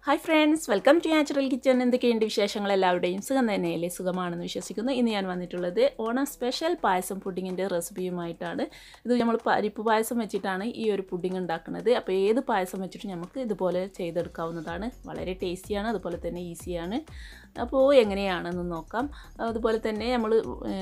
hi friends welcome to natural kitchen എന്തൊക്കെയുണ്ട് വിശേഷങ്ങൾ എല്ലാവരുടെയും സുഖം തന്നെയല്ലേ സുഖമാണെന്ന് വിശ്വസിക്കുന്നു ഇന്ന് ഞാൻ വന്നിട്ടുള്ളത് ഓണം സ്പെഷ്യൽ പായസം പുഡിങ്ങിൻ്റെ റെസിപ്പിയുമായിട്ടാണ് ഇത് നമ്മൾ പരിപ്പ് പായസം വെച്ചിട്ടാണ് ഈ ഒരു പുഡിങ് ഉണ്ടാക്കുന്നത് അപ്പോൾ ഏത് പായസം വെച്ചിട്ട് നമുക്ക് ഇതുപോലെ ചെയ്തെടുക്കാവുന്നതാണ് വളരെ ടേസ്റ്റിയാണ് അതുപോലെ തന്നെ ഈസിയാണ് അപ്പോൾ എങ്ങനെയാണെന്ന് നോക്കാം അതുപോലെ തന്നെ നമ്മൾ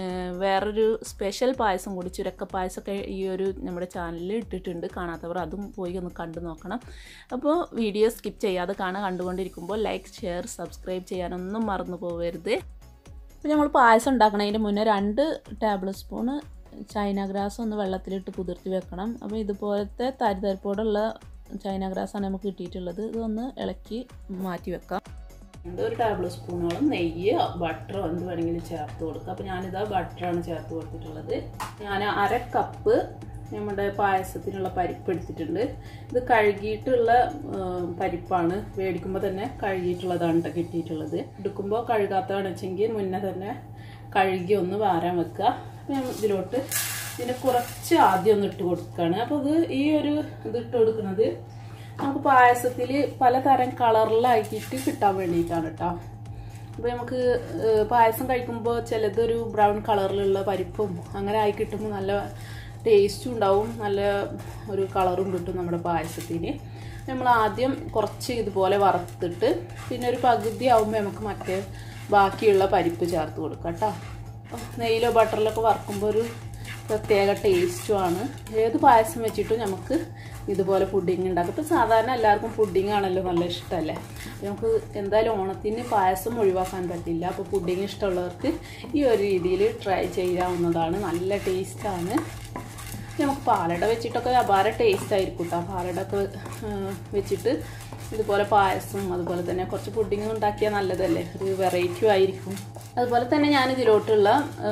വേറൊരു സ്പെഷ്യൽ പായസം കൂടി ചുരക്ക പായസമൊക്കെ ഈ ഒരു നമ്മുടെ ചാനലിൽ ഇട്ടിട്ടുണ്ട് കാണാത്തവർ അതും പോയി ഒന്ന് കണ്ടു നോക്കണം അപ്പോൾ വീഡിയോ സ്കിപ്പ് ചെയ്യാതെ കാണാൻ കണ്ടുകൊണ്ടിരിക്കുമ്പോൾ ലൈക്ക് ഷെയർ സബ്സ്ക്രൈബ് ചെയ്യാനൊന്നും മറന്നു പോകരുത് അപ്പോൾ നമ്മൾ പായസം ഉണ്ടാക്കണതിൻ്റെ മുന്നേ രണ്ട് ടേബിൾ സ്പൂണ് ചൈന ഗ്രാസ് ഒന്ന് വെള്ളത്തിലിട്ട് കുതിർത്തി വെക്കണം അപ്പോൾ ഇതുപോലത്തെ തരിതരിപ്പോടുള്ള ചൈന ഗ്രാസാണ് നമുക്ക് കിട്ടിയിട്ടുള്ളത് ഇതൊന്ന് ഇളക്കി മാറ്റി വെക്കാം ഒരു ടേബിൾ സ്പൂണോളം നെയ്യ് ബട്ടറോ എന്ത് വേണമെങ്കിലും ചേർത്ത് കൊടുക്കുക അപ്പോൾ ഞാനിതാ ബട്ടറാണ് ചേർത്ത് കൊടുത്തിട്ടുള്ളത് ഞാൻ അര കപ്പ് നമ്മുടെ പായസത്തിനുള്ള പരിപ്പ് എടുത്തിട്ടുണ്ട് ഇത് കഴുകിയിട്ടുള്ള പരിപ്പാണ് മേടിക്കുമ്പോൾ തന്നെ കഴുകിയിട്ടുള്ളതാണ് കേട്ടോ കിട്ടിയിട്ടുള്ളത് എടുക്കുമ്പോൾ കഴുകാത്തതാണെന്ന് വെച്ചെങ്കിൽ മുന്നേ തന്നെ കഴുകി ഒന്ന് വാരാൻ വെക്കുക ഞാൻ ഇതിലോട്ട് ഇതിന് കുറച്ച് ആദ്യം ഒന്ന് ഇട്ട് കൊടുക്കുകയാണ് അപ്പോൾ ഇത് ഈ ഒരു ഇത് ഇട്ട് കൊടുക്കുന്നത് നമുക്ക് പായസത്തിൽ പലതരം കളറിലാക്കിയിട്ട് കിട്ടാൻ വേണ്ടിയിട്ടാണ് കേട്ടോ അപ്പോൾ നമുക്ക് പായസം കഴിക്കുമ്പോൾ ചിലതൊരു ബ്രൗൺ കളറിലുള്ള പരിപ്പും അങ്ങനെ ആയി കിട്ടുമ്പോൾ നല്ല ടേസ്റ്റും ഉണ്ടാവും നല്ല ഒരു കളറും കിട്ടും നമ്മുടെ പായസത്തിന് നമ്മൾ ആദ്യം കുറച്ച് ഇതുപോലെ വറുത്തിട്ട് പിന്നെ ഒരു പകുതി ആകുമ്പോൾ നമുക്ക് മറ്റേ ബാക്കിയുള്ള പരിപ്പ് ചേർത്ത് കൊടുക്കാം കേട്ടോ നെയ്യിലോ ബട്ടറിലൊക്കെ വറുക്കുമ്പോൾ ഒരു പ്രത്യേക ടേസ്റ്റുമാണ് ഏത് പായസം വെച്ചിട്ടും നമുക്ക് ഇതുപോലെ പുഡിങ് ഉണ്ടാക്കും ഇപ്പം സാധാരണ എല്ലാവർക്കും പുഡിങ് ആണല്ലോ നല്ല ഇഷ്ടമല്ലേ നമുക്ക് എന്തായാലും ഓണത്തിന് പായസം ഒഴിവാക്കാൻ പറ്റില്ല അപ്പോൾ പുഡിങ് ഇഷ്ടമുള്ളവർക്ക് ഈ ഒരു രീതിയിൽ ട്രൈ ചെയ്യാവുന്നതാണ് നല്ല ടേസ്റ്റാണ് നമുക്ക് പാലട വെച്ചിട്ടൊക്കെ അപാര ടേസ്റ്റ് ആയിരിക്കും കേട്ടോ പാലട ഒക്കെ വെച്ചിട്ട് ഇതുപോലെ പായസം അതുപോലെ തന്നെ കുറച്ച് പുഡിങ് ഉണ്ടാക്കിയാൽ നല്ലതല്ലേ ഒരു വെറൈറ്റി ആയിരിക്കും അതുപോലെ തന്നെ ഞാൻ ഇതിലോട്ടുള്ള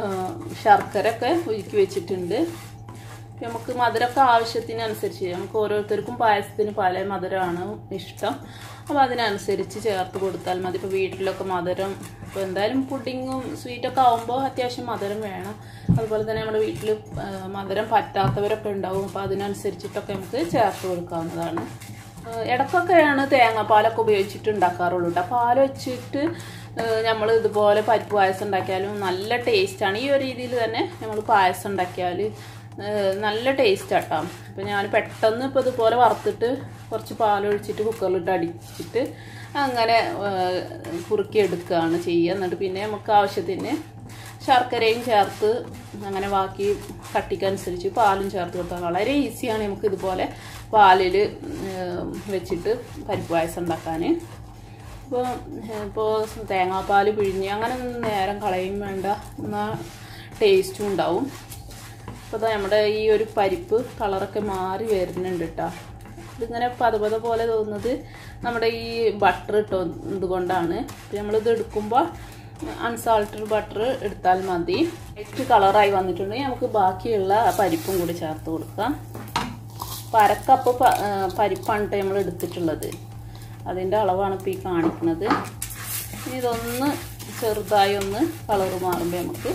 ശർക്കര ഒക്കെ ഉരുക്കി വെച്ചിട്ടുണ്ട് നമുക്ക് മധുരമൊക്കെ ആവശ്യത്തിനനുസരിച്ച് നമുക്ക് ഓരോരുത്തർക്കും പായസത്തിന് പല മധുരമാണ് ഇഷ്ടം അപ്പോൾ അതിനനുസരിച്ച് ചേർത്ത് കൊടുത്താൽ മതി ഇപ്പോൾ വീട്ടിലൊക്കെ മധുരം ഇപ്പോൾ എന്തായാലും പുഡിങ്ങും സ്വീറ്റൊക്കെ ആകുമ്പോൾ അത്യാവശ്യം മധുരം വേണം അതുപോലെ തന്നെ നമ്മുടെ വീട്ടിൽ മധുരം പറ്റാത്തവരൊക്കെ ഉണ്ടാവും അപ്പോൾ അതിനനുസരിച്ചിട്ടൊക്കെ നമുക്ക് ചേർത്ത് കൊടുക്കാവുന്നതാണ് ഇടയ്ക്കൊക്കെയാണ് തേങ്ങാപ്പാലൊക്കെ ഉപയോഗിച്ചിട്ട് ഉണ്ടാക്കാറുള്ളൂ കേട്ടോ പാൽ വെച്ചിട്ട് നമ്മൾ ഇതുപോലെ പരിപ്പ് പായസം ഉണ്ടാക്കിയാലും നല്ല ടേസ്റ്റാണ് ഈ ഒരു രീതിയിൽ തന്നെ നമ്മൾ പായസം ഉണ്ടാക്കിയാൽ നല്ല ടേസ്റ്റ് ആട്ടോ അപ്പോൾ ഞാൻ പെട്ടെന്ന് ഇപ്പോൾ ഇതുപോലെ വറുത്തിട്ട് കുറച്ച് പാലൊഴിച്ചിട്ട് കുക്കറിലിട്ട് അടിച്ചിട്ട് അങ്ങനെ കുറുക്കി എടുക്കുകയാണ് ചെയ്യുക എന്നിട്ട് പിന്നെ നമുക്ക് ആവശ്യത്തിന് ശർക്കരയും ചേർത്ത് അങ്ങനെ ബാക്കി കട്ടിക്കനുസരിച്ച് പാലും ചേർത്ത് കൊടുത്താൽ വളരെ ഈസിയാണ് നമുക്ക് ഇതുപോലെ പാലിൽ വെച്ചിട്ട് പരിപ്പ് പായസം ഉണ്ടാക്കാൻ ഇപ്പോൾ ഇപ്പോൾ തേങ്ങാപ്പാൽ പിഴിഞ്ഞ് അങ്ങനെ നേരം കളയും വേണ്ട എന്നാൽ ടേസ്റ്റും ഉണ്ടാവും അപ്പോൾ നമ്മുടെ ഈ ഒരു പരിപ്പ് കളറൊക്കെ മാറി വരുന്നുണ്ട് കേട്ടോ ഇതിങ്ങനെ പതപത പോലെ തോന്നുന്നത് നമ്മുടെ ഈ ബട്ടർ ഇട്ടത് കൊണ്ടാണ് നമ്മളിത് എടുക്കുമ്പോൾ അൺസാൾട്ടഡ് ബട്ടർ എടുത്താൽ മതി നെക്സ്റ്റ് കളറായി വന്നിട്ടുണ്ടെങ്കിൽ നമുക്ക് ബാക്കിയുള്ള പരിപ്പും കൂടി ചേർത്ത് കൊടുക്കാം അപ്പോൾ അരക്കപ്പ് പരിപ്പാണ് നമ്മൾ എടുത്തിട്ടുള്ളത് അതിൻ്റെ അളവാണ് ഇപ്പോൾ ഈ കാണിക്കുന്നത് ഇനി ഇതൊന്ന് ചെറുതായി ഒന്ന് കളറ് മാറുമ്പോൾ നമുക്ക്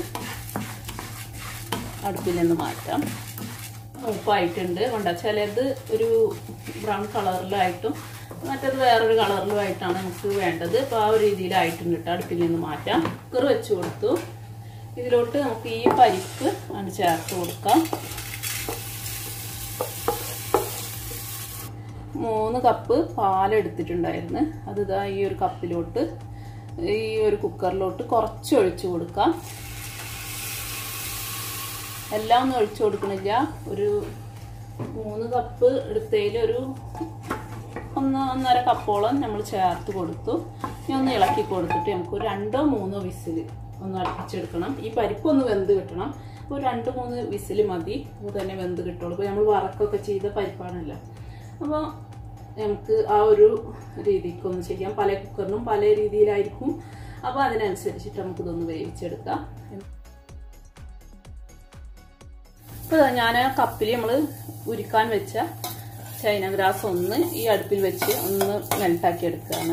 അടുപ്പിൽ നിന്ന് മാറ്റാം ഉപ്പായിട്ടുണ്ട് കൊണ്ട ചിലത് ഒരു ബ്രൗൺ കളറിലായിട്ടും മറ്റത് വേറൊരു കളറിലുമായിട്ടാണ് നമുക്ക് വേണ്ടത് അപ്പോൾ ആ ഒരു രീതിയിലായിട്ടുണ്ട് കേട്ടോ അടുപ്പിൽ നിന്ന് മാറ്റാം കുക്കർ വെച്ച് കൊടുത്തു ഇതിലോട്ട് നമുക്ക് ഈ പരിപ്പ് ആണ് ചേർത്ത് കൊടുക്കാം മൂന്ന് കപ്പ് പാലെടുത്തിട്ടുണ്ടായിരുന്നു അത് ഇതാ ഈ ഒരു കപ്പിലോട്ട് ഈ ഒരു കുക്കറിലോട്ട് കുറച്ച് ഒഴിച്ചു കൊടുക്കാം എല്ലാം ഒന്നും ഒഴിച്ചു കൊടുക്കണില്ല ഒരു മൂന്ന് കപ്പ് എടുത്തതിൽ ഒരു ഒന്ന് ഒന്നര കപ്പോളം നമ്മൾ ചേർത്ത് കൊടുത്തു ഇനി ഒന്ന് ഇളക്കി കൊടുത്തിട്ട് നമുക്ക് ഒരു രണ്ടോ മൂന്നോ വിസിൽ ഒന്ന് അടുപ്പിച്ചെടുക്കണം ഈ പരിപ്പ് ഒന്ന് വെന്ത് കിട്ടണം ഒരു രണ്ട് മൂന്ന് വിസിൽ മതി അപ്പോൾ തന്നെ വെന്ത് കിട്ടുള്ളൂ ഇപ്പോൾ നമ്മൾ വറക്കൊക്കെ ചെയ്ത പരിപ്പാണല്ലോ അപ്പോൾ നമുക്ക് ആ ഒരു രീതിക്കൊന്ന് ചെയ്യാം പല കുക്കറിനും പല രീതിയിലായിരിക്കും അപ്പോൾ അതിനനുസരിച്ചിട്ട് നമുക്കിതൊന്ന് വേവിച്ചെടുക്കാം ഇപ്പോൾ ഞാൻ കപ്പിൽ നമ്മൾ ഉരുക്കാൻ വെച്ച ചൈന ഗ്രാസ് ഒന്ന് ഈ അടുപ്പിൽ വെച്ച് ഒന്ന് മെൽട്ടാക്കി എടുക്കുകയാണ്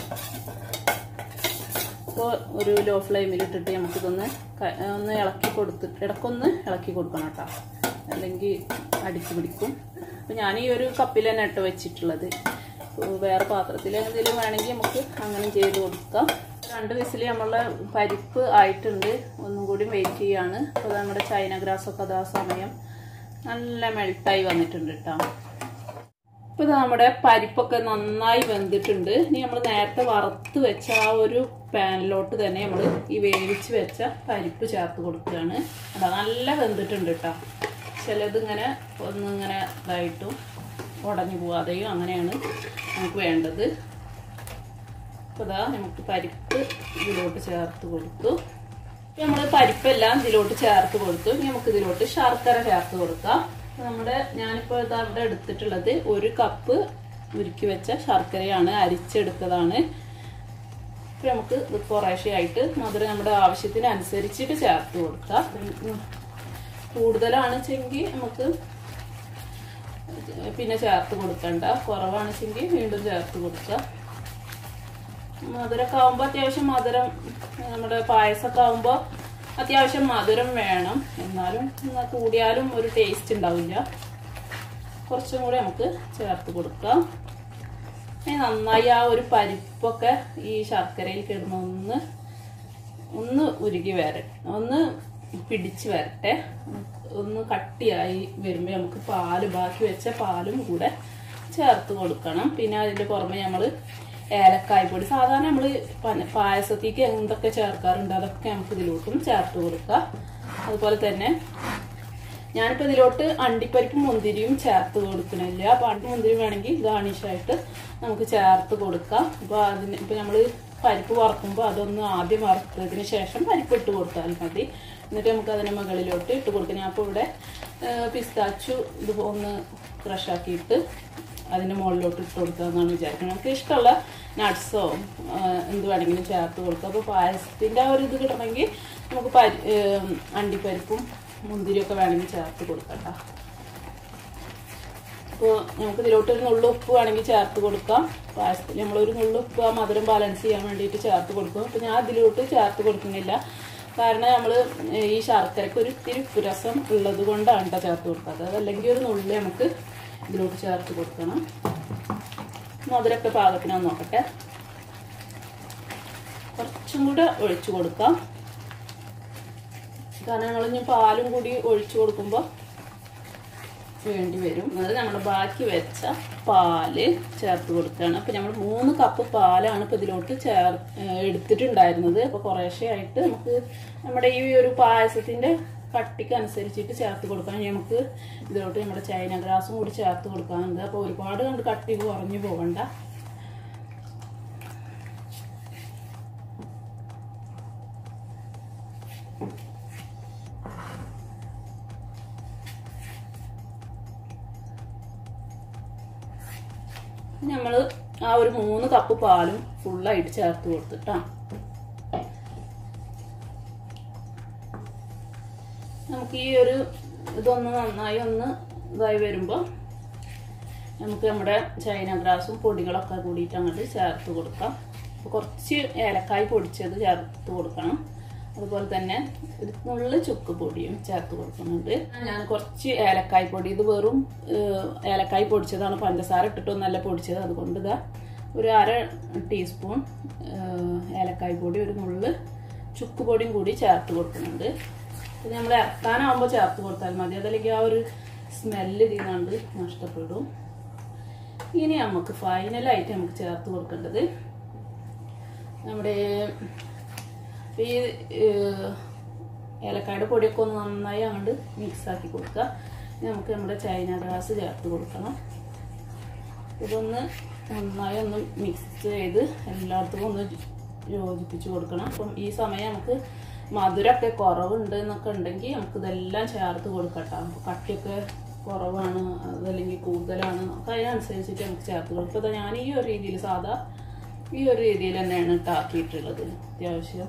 അപ്പോൾ ഒരു ലോ ഫ്ലെയിമിൽ ഇട്ടിട്ട് നമുക്കിതൊന്ന് ഒന്ന് ഇളക്കി കൊടുത്തിട്ട് ഇടക്കൊന്ന് ഇളക്കി കൊടുക്കണം കേട്ടോ അല്ലെങ്കിൽ അടിച്ചു പിടിക്കും അപ്പോൾ ഞാൻ ഈ ഒരു കപ്പിൽ തന്നെ ഇട്ട് വെച്ചിട്ടുള്ളത് വേറെ പാത്രത്തിൽ എന്തെങ്കിലും വേണമെങ്കിൽ നമുക്ക് അങ്ങനെ ചെയ്ത് കൊടുക്കാം രണ്ട് വിസിൽ നമ്മളെ പരിപ്പ് ആയിട്ടുണ്ട് ഒന്നും കൂടി വെയിറ്റ് ചെയ്യാണ് അപ്പോൾ നമ്മുടെ ചൈന ഗ്രാസ് ഒക്കെ അതാ സമയം നല്ല മെൽട്ടായി വന്നിട്ടുണ്ട് കേട്ടോ ഇപ്പോൾ ഇത് നമ്മുടെ പരിപ്പൊക്കെ നന്നായി വെന്തിട്ടുണ്ട് ഇനി നമ്മൾ നേരത്തെ വറുത്ത് വെച്ച ആ ഒരു പാനിലോട്ട് തന്നെ നമ്മൾ ഈ വേവിച്ച് വെച്ച പരിപ്പ് ചേർത്ത് കൊടുക്കുകയാണ് അതാ നല്ല വെന്തിട്ടുണ്ട് കേട്ടോ ചിലതിങ്ങനെ ഒന്നിങ്ങനെ ഇതായിട്ടും ഉടഞ്ഞു പോവാതെയും അങ്ങനെയാണ് നമുക്ക് വേണ്ടത് അപ്പോൾ ഇതാ നമുക്ക് പരിപ്പ് ഇതിലോട്ട് ചേർത്ത് കൊടുത്തു നമ്മൾ പരിപ്പെല്ലാം ഇതിലോട്ട് ചേർത്ത് കൊടുത്തു ഇനി നമുക്ക് ഇതിലോട്ട് ശർക്കര ചേർത്ത് കൊടുക്കാം നമ്മുടെ ഞാനിപ്പോൾ ഇത് അവിടെ എടുത്തിട്ടുള്ളത് ഒരു കപ്പ് ഉരുക്കി വെച്ച ശർക്കരയാണ് അരിച്ചെടുത്തതാണ് ഇപ്പം നമുക്ക് ഇത് കുറേശ്ശെയായിട്ട് മധുരം നമ്മുടെ ആവശ്യത്തിന് അനുസരിച്ചിട്ട് ചേർത്ത് കൊടുക്കാം കൂടുതലാണ് വെച്ചെങ്കിൽ നമുക്ക് പിന്നെ ചേർത്ത് കൊടുക്കണ്ട കുറവാണെച്ചെങ്കിൽ വീണ്ടും ചേർത്ത് കൊടുക്കാം മധുരമൊക്കെ ആകുമ്പോൾ അത്യാവശ്യം മധുരം നമ്മുടെ പായസമൊക്കെ ആകുമ്പോൾ അത്യാവശ്യം മധുരം വേണം എന്നാലും കൂടിയാലും ഒരു ടേസ്റ്റ് ഉണ്ടാവില്ല കുറച്ചും കൂടി നമുക്ക് ചേർത്ത് കൊടുക്കാം ഇനി നന്നായി ആ ഒരു പരിപ്പൊക്കെ ഈ ശർക്കരയിൽ കിടന്ന് ഒന്ന് ഒന്ന് ഉരുകി വരട്ടെ ഒന്ന് പിടിച്ച് വരട്ടെ ഒന്ന് കട്ടിയായി വരുമ്പോൾ നമുക്ക് പാല് ബാക്കി വെച്ച പാലും കൂടെ ചേർത്ത് കൊടുക്കണം പിന്നെ അതിൻ്റെ പുറമെ നമ്മൾ ഏലക്കായ് പൊടി സാധാരണ നമ്മൾ പായസത്തേക്ക് എന്തൊക്കെ ചേർക്കാറുണ്ട് അതൊക്കെ നമുക്ക് ഇതിലോട്ടും ചേർത്ത് കൊടുക്കാം അതുപോലെ തന്നെ ഞാനിപ്പോൾ ഇതിലോട്ട് അണ്ടിപ്പരിപ്പും മുന്തിരിയും ചേർത്ത് കൊടുക്കണില്ല അപ്പോൾ അണ്ടി മുന്തിരി വേണമെങ്കിൽ ഗാർണിഷായിട്ട് നമുക്ക് ചേർത്ത് കൊടുക്കാം അപ്പോൾ അതിന് ഇപ്പോൾ നമ്മൾ പരിപ്പ് വറുക്കുമ്പോൾ അതൊന്ന് ആദ്യം വറുത്തതിന് ശേഷം പരിപ്പ് ഇട്ട് കൊടുത്താൽ മതി എന്നിട്ട് നമുക്ക് അതിന് മുകളിലോട്ട് ഇട്ട് കൊടുക്കാം ഞാൻ അപ്പോൾ ഇവിടെ പിസ്താച്ചു ഇത് ഒന്ന് ക്രഷാക്കിയിട്ട് അതിൻ്റെ മുകളിലോട്ട് ഇട്ട് കൊടുക്കാമെന്നാണ് വിചാരിക്കുന്നത് നമുക്ക് ഇഷ്ടമുള്ള നട്ട്സോ എന്ത് വേണമെങ്കിലും ചേർത്ത് കൊടുക്കാം അപ്പോൾ പായസത്തിൻ്റെ ആ ഒരു ഇത് കിട്ടണമെങ്കിൽ നമുക്ക് പരി അണ്ടിപ്പരിപ്പും മുന്തിരിയൊക്കെ വേണമെങ്കിൽ ചേർത്ത് കൊടുക്കണ്ട അപ്പോൾ നമുക്ക് ഇതിലോട്ട് ഒരു നുള്ളു ഉപ്പ് വേണമെങ്കിൽ ചേർത്ത് കൊടുക്കാം പായസത്തിൽ നമ്മളൊരു നുള്ളു ഉപ്പ് ആ മധുരം ബാലൻസ് ചെയ്യാൻ വേണ്ടിയിട്ട് ചേർത്ത് കൊടുക്കും അപ്പോൾ ഞാൻ ഇതിലോട്ട് ചേർത്ത് കൊടുക്കുന്നില്ല കാരണം നമ്മൾ ഈ ശർക്കരയ്ക്ക് ഒരു ഇത്തിരി ഉപ്പ് രസം ഉള്ളത് കൊണ്ടാണ് കേട്ടോ ചേർത്ത് കൊടുക്കാത്തത് അതല്ലെങ്കിൽ ഒരു നുള്ളി നമുക്ക് ഇതിലോട്ട് ചേർത്ത് കൊടുക്കണം മധുരമൊക്കെ പാകത്തിനാന്ന് നോക്കട്ടെ കുറച്ചും കൂടെ ഒഴിച്ചു കൊടുക്കാം കാരണം ഞങ്ങൾ ഇനി പാലും കൂടി ഒഴിച്ചു കൊടുക്കുമ്പോൾ വേണ്ടി വരും അത് നമ്മൾ ബാക്കി വെച്ച പാല് ചേർത്ത് കൊടുക്കുകയാണ് അപ്പം നമ്മൾ മൂന്ന് കപ്പ് പാലാണ് ഇപ്പോൾ ഇതിലോട്ട് ചേർ എടുത്തിട്ടുണ്ടായിരുന്നത് അപ്പോൾ കുറേശ്ശെ ആയിട്ട് നമുക്ക് നമ്മുടെ ഈ ഒരു പായസത്തിൻ്റെ കട്ടിക്ക് അനുസരിച്ചിട്ട് ചേർത്ത് കൊടുക്കാൻ നമുക്ക് ഇതിലോട്ട് നമ്മുടെ ചൈന ഗ്രാസും കൂടി ചേർത്ത് കൊടുക്കാനുണ്ട് അപ്പോൾ ഒരുപാട് കണ്ട് കട്ടി കുറഞ്ഞു പോകണ്ട നമ്മൾ ആ ഒരു മൂന്ന് കപ്പ് പാലും ഫുള്ളായിട്ട് ചേർത്ത് കൊടുത്തിട്ടാണ് നമുക്ക് ഈ ഒരു ഇതൊന്ന് നന്നായി ഒന്ന് ഇതായി വരുമ്പോൾ നമുക്ക് നമ്മുടെ ചൈന ഗ്രാസും പൊടികളൊക്കെ കൂടിയിട്ട് അങ്ങോട്ട് ചേർത്ത് കൊടുക്കാം അപ്പോൾ കുറച്ച് ഏലക്കായ് പൊടിച്ചത് ചേർത്ത് കൊടുക്കണം അതുപോലെ തന്നെ ഒരു നുള്ളു ചുക്ക് പൊടിയും ചേർത്ത് കൊടുക്കുന്നുണ്ട് ഞാൻ കുറച്ച് ഏലക്കായ് പൊടി ഇത് വെറും ഏലക്കായ് പൊടിച്ചതാണ് പഞ്ചസാര ഇട്ടിട്ടൊന്നല്ല പൊടിച്ചത് അതുകൊണ്ട് ഇതാ ഒരു അര ടീസ്പൂൺ ഏലക്കായ് പൊടി ഒരു നുള്ളു ചുക്ക് പൊടിയും കൂടി ചേർത്ത് കൊടുക്കുന്നുണ്ട് ഇത് നമ്മൾ ഇറക്കാനാവുമ്പോൾ ചേർത്ത് കൊടുത്താൽ മതി അതല്ലെങ്കിൽ ആ ഒരു സ്മെല്ല് ഇതിനാണ്ട് നഷ്ടപ്പെടും ഇനി നമുക്ക് ഫൈനലായിട്ട് നമുക്ക് ചേർത്ത് കൊടുക്കേണ്ടത് നമ്മുടെ ഈ ഏലക്കായുടെ പൊടിയൊക്കെ ഒന്ന് നന്നായി അങ്ങോട്ട് മിക്സാക്കി കൊടുക്കുക ഇനി നമുക്ക് നമ്മുടെ ചൈന ഗ്രാസ് ചേർത്ത് കൊടുക്കണം ഇതൊന്ന് നന്നായി ഒന്ന് മിക്സ് ചെയ്ത് എല്ലായിടത്തും ഒന്ന് യോജിപ്പിച്ച് കൊടുക്കണം അപ്പം ഈ സമയം നമുക്ക് മധുരമൊക്കെ കുറവുണ്ട് എന്നൊക്കെ ഉണ്ടെങ്കിൽ നമുക്ക് ഇതെല്ലാം ചേർത്ത് കൊടുക്കട്ടോ അപ്പോൾ കട്ടിയൊക്കെ കുറവാണ് അതല്ലെങ്കിൽ കൂടുതലാണ് ഒക്കെ അതിനനുസരിച്ചിട്ട് നമുക്ക് ചേർത്ത് കൊടുക്കും ഇപ്പോൾ ഞാൻ ഈ ഒരു രീതിയിൽ സാധാ ഈ ഒരു രീതിയിൽ തന്നെയാണ് ഇട്ടാക്കിയിട്ടുള്ളത് അത്യാവശ്യം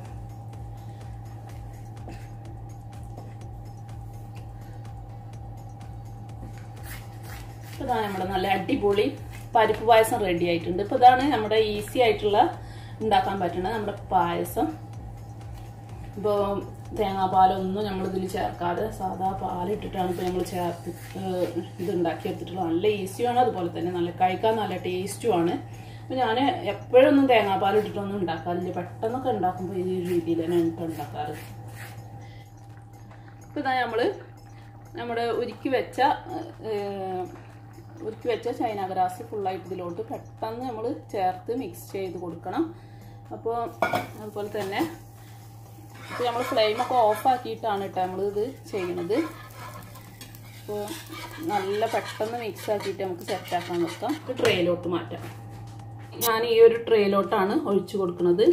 ഇപ്പോൾ ഇതാണ് നമ്മുടെ നല്ല അടിപൊളി പരിപ്പ് പായസം റെഡി ആയിട്ടുണ്ട് ഇപ്പോൾ ഇതാണ് നമ്മുടെ ഈസി ആയിട്ടുള്ള ഉണ്ടാക്കാൻ പറ്റുന്ന നമ്മുടെ പായസം ഇപ്പോൾ തേങ്ങാപ്പാലൊന്നും നമ്മൾ ഇതിൽ ചേർക്കാതെ സാധാ പാലിട്ടിട്ടാണ് ഇപ്പോൾ നമ്മൾ ചേർത്ത് ഏഹ്, ഇത് ഉണ്ടാക്കി എടുത്തിട്ടുള്ളത് നല്ല ഈസിയുമാണ് അതുപോലെ തന്നെ നല്ല കഴിക്കാൻ നല്ല ടേസ്റ്റുമാണ് അപ്പോൾ ഞാൻ എപ്പോഴൊന്നും തേങ്ങാപ്പാൽ ഇട്ടിട്ടൊന്നും ഉണ്ടാക്കാറില്ല പെട്ടെന്നൊക്കെ ഉണ്ടാക്കുമ്പോൾ ഈ ഒരു രീതിയിൽ തന്നെയാണ് ഇപ്പോൾ ഉണ്ടാക്കാറ് ഇപ്പോൾ ഇതാ നമ്മൾ നമ്മുടെ ഉരുക്കി വെച്ച ഏഹ്, ഉരുക്കി വെച്ച ചൈന ഗ്രാസ് ഫുള്ളായിട്ട് ഇതിലോട്ട് പെട്ടെന്ന് നമ്മൾ ചേർത്ത് മിക്സ് ചെയ്ത് കൊടുക്കണം അപ്പോൾ അതുപോലെ തന്നെ ഇപ്പോൾ നമ്മൾ ഫ്ലെയിമൊക്കെ ഓഫ് ആക്കിയിട്ടാണ് കേട്ടോ നമ്മൾ ഇത് ചെയ്യണത് അപ്പോൾ നല്ല പെട്ടെന്ന് മിക്സ് ആക്കിയിട്ട് നമുക്ക് സെറ്റാക്കാൻ വെക്കാം ഒരു ട്രേയിലോട്ട് മാറ്റാം ഞാൻ ഈ ഒരു ട്രേയിലോട്ടാണ് ഒഴിച്ചു കൊടുക്കുന്നത്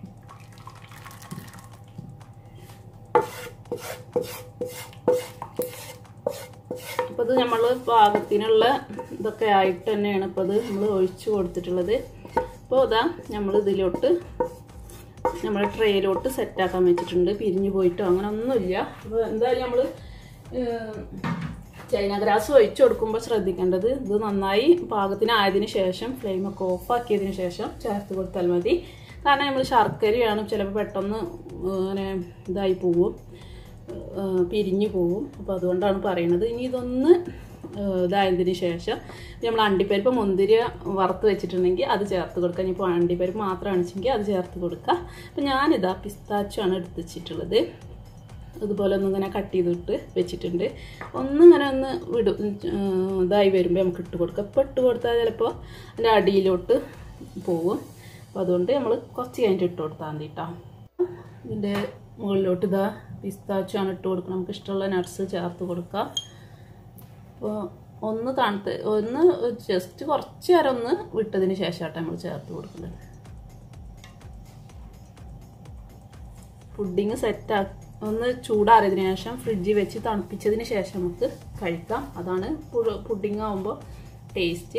അപ്പോൾ ഇത് നമ്മൾ പാകത്തിനുള്ള ഇതൊക്കെ ആയിട്ട് തന്നെയാണ് ഇപ്പോൾ ഇത് നമ്മൾ ഒഴിച്ചു കൊടുത്തിട്ടുള്ളത് അപ്പോൾ ഇതാ നമ്മൾ ഇതിലോട്ട് നമ്മുടെ ട്രേയിലോട്ട് സെറ്റാക്കാൻ വെച്ചിട്ടുണ്ട് പിരിഞ്ഞു പോയിട്ടോ അങ്ങനെ ഒന്നുമില്ല അപ്പോൾ എന്തായാലും നമ്മൾ ചൈന ഗ്രാസ് ഒഴിച്ചു കൊടുക്കുമ്പോൾ ശ്രദ്ധിക്കേണ്ടത് ഇത് നന്നായി പാകത്തിനായതിന് ശേഷം ഫ്ലെയിമൊക്കെ ഓഫ് ആക്കിയതിന് ശേഷം ചേർത്ത് കൊടുത്താൽ മതി കാരണം നമ്മൾ ശർക്കരയാണ് ചിലപ്പോൾ പെട്ടെന്ന് ഇങ്ങനെ ഇതായി പോവും ഏഹ് പിരിഞ്ഞു പോവും അപ്പോൾ അതുകൊണ്ടാണ് പറയുന്നത് ഇനി ഇതൊന്ന് ഏഹ് ഇതായതിന് ശേഷം നമ്മൾ അണ്ടിപ്പരിപ്പ് മുന്തിരി വറുത്ത് വെച്ചിട്ടുണ്ടെങ്കിൽ അത് ചേർത്ത് കൊടുക്കുക ഇനിയിപ്പോൾ അണ്ടിപ്പരിപ്പ് മാത്രമാണ് വെച്ചെങ്കിൽ അത് ചേർത്ത് കൊടുക്കുക അപ്പോൾ ഞാനിതാ പിസ്താച്ചാണ് എടുത്ത് വെച്ചിട്ടുള്ളത് അതുപോലെ ഒന്ന് ഇങ്ങനെ കട്ട് ചെയ്തിട്ട് വെച്ചിട്ടുണ്ട് ഒന്നിങ്ങനെ ഒന്ന് വിടും ഏഹ് ഇതായി വരുമ്പോൾ നമുക്ക് ഇട്ട് കൊടുക്കുക ഇപ്പോൾ ഇട്ട് കൊടുത്താൽ ചിലപ്പോൾ അതിൻ്റെ അടിയിലോട്ട് പോവും അപ്പോൾ അതുകൊണ്ട് നമ്മൾ കുറച്ച് കഴിഞ്ഞിട്ട് ഇട്ട് കൊടുത്താൽ മതി കേട്ടോ ഇതിൻ്റെ മുകളിലോട്ട് ഇതാ പിസ്താച്ചാണ് ഇട്ട് കൊടുക്കണം നമുക്ക് ഇഷ്ടമുള്ള നട്ട്സ് ചേർത്ത് കൊടുക്കാം അപ്പോൾ ഒന്ന് തണുത്ത് ഒന്ന് ജസ്റ്റ് കുറച്ച് നേരം ഒന്ന് വിട്ടതിന് ശേഷമായിട്ട് നമ്മൾ ചേർത്ത് കൊടുക്കുന്നത് പുഡിങ് സെറ്റ് ഒന്ന് ചൂടാറിയതിന് ശേഷം ഫ്രിഡ്ജിൽ വെച്ച് തണുപ്പിച്ചതിന് ശേഷം നമുക്ക് കഴിക്കാം അതാണ് പുഡിങ് ആകുമ്പോൾ ടേസ്റ്റ്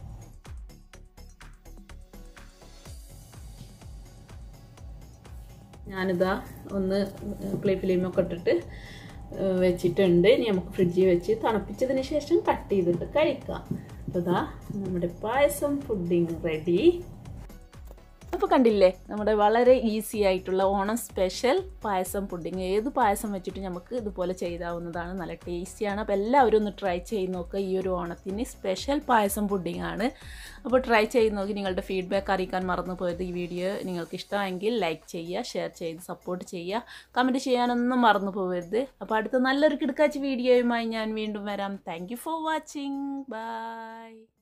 ഞാനിതാ ഒന്ന് പ്ലേ ഫിലിമൊക്കെ ഇട്ടിട്ട് ഏഹ് വെച്ചിട്ടുണ്ട് ഇനി നമുക്ക് ഫ്രിഡ്ജിൽ വെച്ച് തണുപ്പിച്ചതിന് ശേഷം കട്ട് ചെയ്തിട്ട് കഴിക്കാം അപ്പോൾ ഇതാ നമ്മുടെ പായസം പുഡിങ് റെഡി അപ്പോൾ കണ്ടില്ലേ നമ്മുടെ വളരെ ഈസി ആയിട്ടുള്ള ഓണം സ്പെഷ്യൽ പായസം പുഡിങ് ഏത് പായസം വെച്ചിട്ട് നമുക്ക് ഇതുപോലെ ചെയ്താവുന്നതാണ് നല്ല ടേസ്റ്റിയാണ് അപ്പോൾ എല്ലാവരും ഒന്ന് ട്രൈ ചെയ്ത് നോക്കുക ഈ ഒരു ഓണത്തിന് സ്പെഷ്യൽ പായസം പുഡിംഗ് ആണ് അപ്പോൾ ട്രൈ ചെയ്ത് നോക്കി നിങ്ങളുടെ ഫീഡ്ബാക്ക് അറിയിക്കാൻ മറന്നു പോയത് ഈ വീഡിയോ നിങ്ങൾക്ക് ഇഷ്ടമെങ്കിൽ ലൈക്ക് ചെയ്യുക ഷെയർ ചെയ്ത് സപ്പോർട്ട് ചെയ്യുക കമൻറ്റ് ചെയ്യാനൊന്നും മറന്നു പോകരുത് അപ്പോൾ അടുത്ത നല്ലൊരു കിടക്കാച്ച് വീഡിയോയുമായി ഞാൻ വീണ്ടും വരാം താങ്ക് ഫോർ വാച്ചിങ് ബൈ